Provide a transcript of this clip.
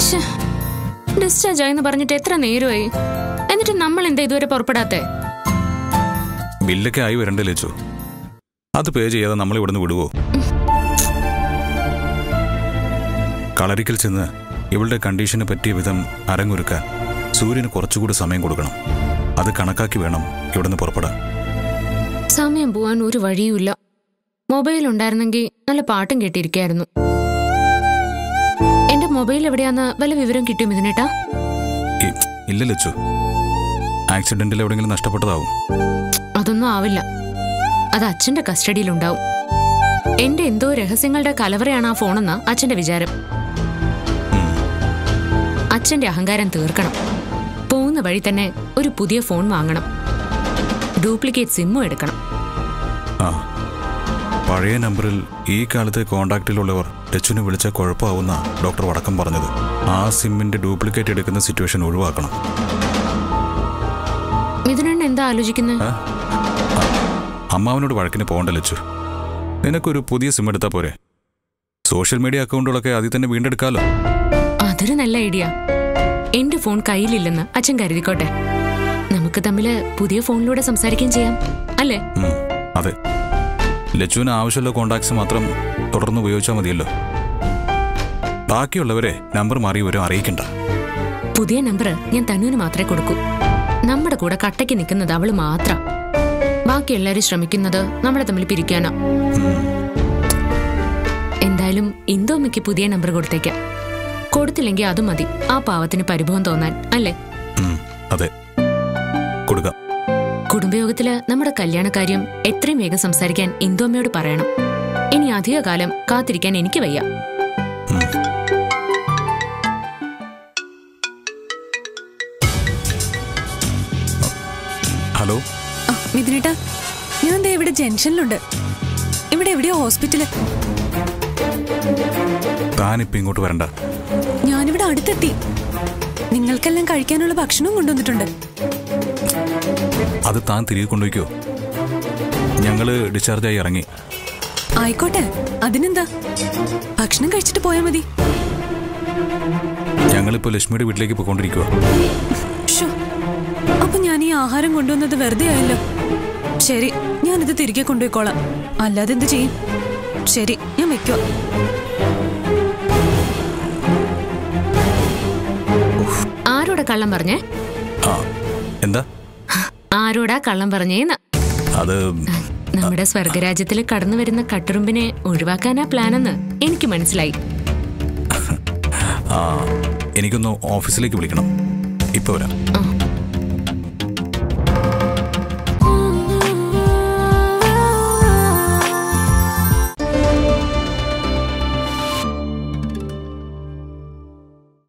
Discharge ആയെന്ന് പറഞ്ഞിട്ട് എത്ര നേരമായി എന്നിട്ട് നമ്മൾ എന്താ ഇതുവരെ പുറപ്പെടാത്തെ ബില്ലൊക്കെ ആയി വരണ്ടേ ലച്ചു അത് പേ ചെയ്യാതെ നമ്മൾ ഇവിടുന്ന് വിടുവോ കളരിക്കൽ ചെന്ന് ഇവളുടെ കണ്ടീഷന് പറ്റിയ വിധം അരങ്ങൊരുക്കാൻ സൂര്യന് കുറച്ചുകൂടി സമയം കൊടുക്കണം അത് കണക്കാക്കി വേണം ഇവിടുന്ന് പുറപ്പെടാൻ സമയം പോവാൻ ഒരു വഴിയുമില്ല മൊബൈൽ ഉണ്ടായിരുന്നെങ്കിൽ നല്ല പാട്ടും കേട്ടിരിക്കായിരുന്നു എന്റെ മൊബൈൽ എവിടെയാന്ന് വല്ല വിവരം കിട്ടിയോ മിഥുനേട്ടാ ഇ- ഇല്ല ലച്ചു ആക്സിഡന്റിൽ എവിടെയെങ്കിലും നഷ്ടപ്പെട്ടതാവും അതൊന്നും ആവില്ല അത് അച്ഛന്റെ കസ്റ്റഡിയിലുണ്ടാവും എന്റെ എന്തോ രഹസ്യങ്ങളുടെ കലവറയാണ് ആ ഫോണെന്ന അച്ഛന്റെ വിചാരം അച്ഛന്റെ അഹങ്കാരം തീർക്കണം പോകുന്ന വഴി തന്നെ ഒരു പുതിയ ഫോൺ വാങ്ങണം ഡ്യൂപ്ലിക്കേറ്റ് സിമ്മും എടുക്കണം ആ പഴയ നമ്പറിൽ ഈ കാലത്ത് കോണ്ടാക്റ്റിലുള്ളവർ ലച്ചുവിനെ വിളിച്ച കുഴപ്പമാവുന്ന ഡോക്ടർ വടക്കം പറഞ്ഞത് ആ സിമ്മിന്റെ ഡ്യൂപ്ലിക്കേറ്റ് എടുക്കുന്ന സിറ്റുവേഷൻ ഒഴിവാക്കണം മിഥുനണ്ണ എന്താ ആലോചിക്കുന്നത് ആ? ആ, അമ്മാവനോട് വഴക്കിന് പോകണ്ട ലച്ചു നിനക്കൊരു പുതിയ സിം എടുത്താൽ പോരെ സോഷ്യൽ മീഡിയ അക്കൗണ്ടുകളൊക്കെ അതിൽ തന്നെ വീണ്ടെടുക്കാലോ അതൊരു നല്ല ഐഡിയ എന്റെ ഫോൺ കയ്യിലില്ലെന്ന് അച്ഛൻ കരുതിക്കോട്ടെ നമുക്ക് തമ്മില് പുതിയ ഫോണിലൂടെ സംസാരിക്കുകയും ചെയ്യാം അല്ലേ ഉം, അതെ ലച്ചുവിന് ആവശ്യമുള്ള കോണ്ടാക്ട്സ് മാത്രം തുടർന്ന് ഉപയോഗിച്ചാൽ മതിയല്ലോ ബാക്കിയുള്ളവരെ നമ്പർ മാറി വരും അറിയിക്കണ്ട പുതിയ നമ്പർ ഞാൻ തന്നുവിന് മാത്രമേ കൊടുക്കൂ നമ്മുടെ കൂടെ കട്ടയ്ക്ക് നിൽക്കുന്നത് അവള് മാത്രം ബാക്കി എല്ലാവരും ശ്രമിക്കുന്നത് നമ്മളെ തമ്മിൽ പിരിക്കാനാ എന്തായാലും ഇന്ദോമ്മയ്ക്ക് പുതിയ നമ്പർ കൊടുത്തേക്കാം കൊടുത്തില്ലെങ്കിൽ അതും മതി ആ പാവത്തിന് പരിഭവം തോന്നാൻ അല്ലേ ഉം, അതെ കൊടുക്കാം കുടുംബയോഗത്തില് നമ്മുടെ കല്യാണക്കാര്യം എത്രയും വേഗം സംസാരിക്കാൻ ഇന്ദോമ്മയോട് പറയണം ഇനി അധിക കാലം കാത്തിരിക്കാൻ എനിക്ക് വയ്യ ഉം. ഹലോ ആ, മിഥുനേട്ടാ ഞാൻ ദേ ഇവിടെ ജംഗ്ഷനിലുണ്ട് ഇവിടെ എവിടെയോ ഹോസ്പിറ്റല് താനിപ്പോ ഇങ്ങോട്ട് വരണ്ട ഞാനിവിടെ അടുത്തെത്തി നിങ്ങൾക്കെല്ലാം കഴിക്കാനുള്ള ഭക്ഷണവും കൊണ്ടുവന്നിട്ടുണ്ട് അത് താൻ തിരികെ കൊണ്ടുപോയിക്കോ ഞങ്ങള് ഡിസ്ചാർജായി ഇറങ്ങി ആയിക്കോട്ടെ അതിനെന്താ ഭക്ഷണം കഴിച്ചിട്ട് പോയാൽ മതി ഞങ്ങളിപ്പോ ലക്ഷ്മിയുടെ വീട്ടിലേക്ക് പോയിക്കൊണ്ടിരിക്കുക ഷോ അപ്പൊ ഞാൻ ഈ ആഹാരം കൊണ്ടുവന്നത് വെറുതെ ആയല്ലോ ശരി ഞാനിത് തിരികെ കൊണ്ടുപോയിക്കോളാം അല്ലാതെ എന്ത് ചെയ്യും ശരി ഞാൻ വെക്കുക ആരോടാ കള്ളം പറഞ്ഞേ ആ എന്താ ആരോടാ കള്ളം പറഞ്ഞേന്ന് അത് നമ്മുടെ സ്വർഗരാജ്യത്തിൽ കടന്നു വരുന്ന കട്ടുറുമ്പിനെ ഒഴിവാക്കാനാ പ്ലാനെന്ന് എനിക്ക് മനസ്സിലായി ആ എനിക്കൊന്ന് ഓഫീസിലേക്ക് വിളിക്കണം ഇപ്പൊ വരാം ആ